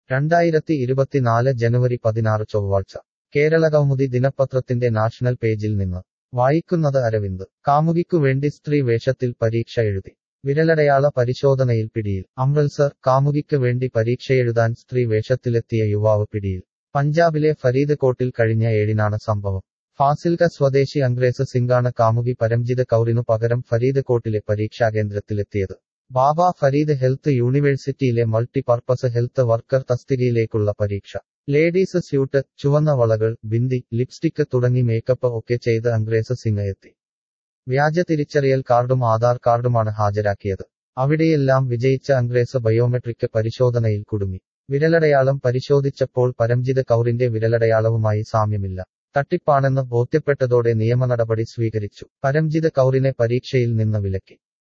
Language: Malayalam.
രണ്ടായിരത്തി ഇരുപത്തിനാല് ജനുവരി പതിനാറ് ചൊവ്വാഴ്ച കേരള കൗമുദി ദിനപത്രത്തിന്റെ നാഷണൽ പേജിൽ നിന്ന് വായിക്കുന്നത് അരവിന്ദ് കാമുകിക്കു വേണ്ടി സ്ത്രീ വേഷത്തിൽ പരീക്ഷ എഴുതി വിരലടയാള പരിശോധനയിൽ പിടിയിൽ അമൃത്സർ കാമുകിക്ക് വേണ്ടി പരീക്ഷയെഴുതാൻ സ്ത്രീ വേഷത്തിലെത്തിയ യുവാവ് പിടിയിൽ പഞ്ചാബിലെ ഫരീദ് കോട്ടിൽ കഴിഞ്ഞ ഏഴിനാണ് സംഭവം ഫാസിൽക സ്വദേശി അംഗ്രേസ് സിംഗാണ് കാമുകി പരംജിത് കൗറിനു പകരം ഫരീദ് കോട്ടിലെ പരീക്ഷാകേന്ദ്രത്തിലെത്തിയത് ബാബ ഫരീദ് ഹെൽത്ത് യൂണിവേഴ്സിറ്റിയിലെ മൾട്ടി പർപ്പസ് ഹെൽത്ത് വർക്കർ തസ്തികയിലേക്കുള്ള പരീക്ഷ ലേഡീസ് സ്യൂട്ട് ചുവന്ന വളകൾ ബിന്ദി ലിപ്സ്റ്റിക് തുടങ്ങി മേക്കപ്പ് ഒക്കെ ചെയ്ത് അംഗ്രേസ് സിംഗ് എത്തി വ്യാജ തിരിച്ചറിയൽ കാർഡും ആധാർ കാർഡുമാണ് ഹാജരാക്കിയത് അവിടെയെല്ലാം വിജയിച്ച അംഗ്രേസ് ബയോമെട്രിക് പരിശോധനയിൽ കുടുങ്ങി വിരലടയാളം പരിശോധിച്ചപ്പോൾ പരംജിത് കൗറിന്റെ വിരലടയാളവുമായി സാമ്യമില്ല തട്ടിപ്പാണെന്ന് ബോധ്യപ്പെട്ടതോടെ നിയമനടപടി സ്വീകരിച്ചു പരംജിത് കൗറിനെ പരീക്ഷയിൽ നിന്ന് വിലക്കി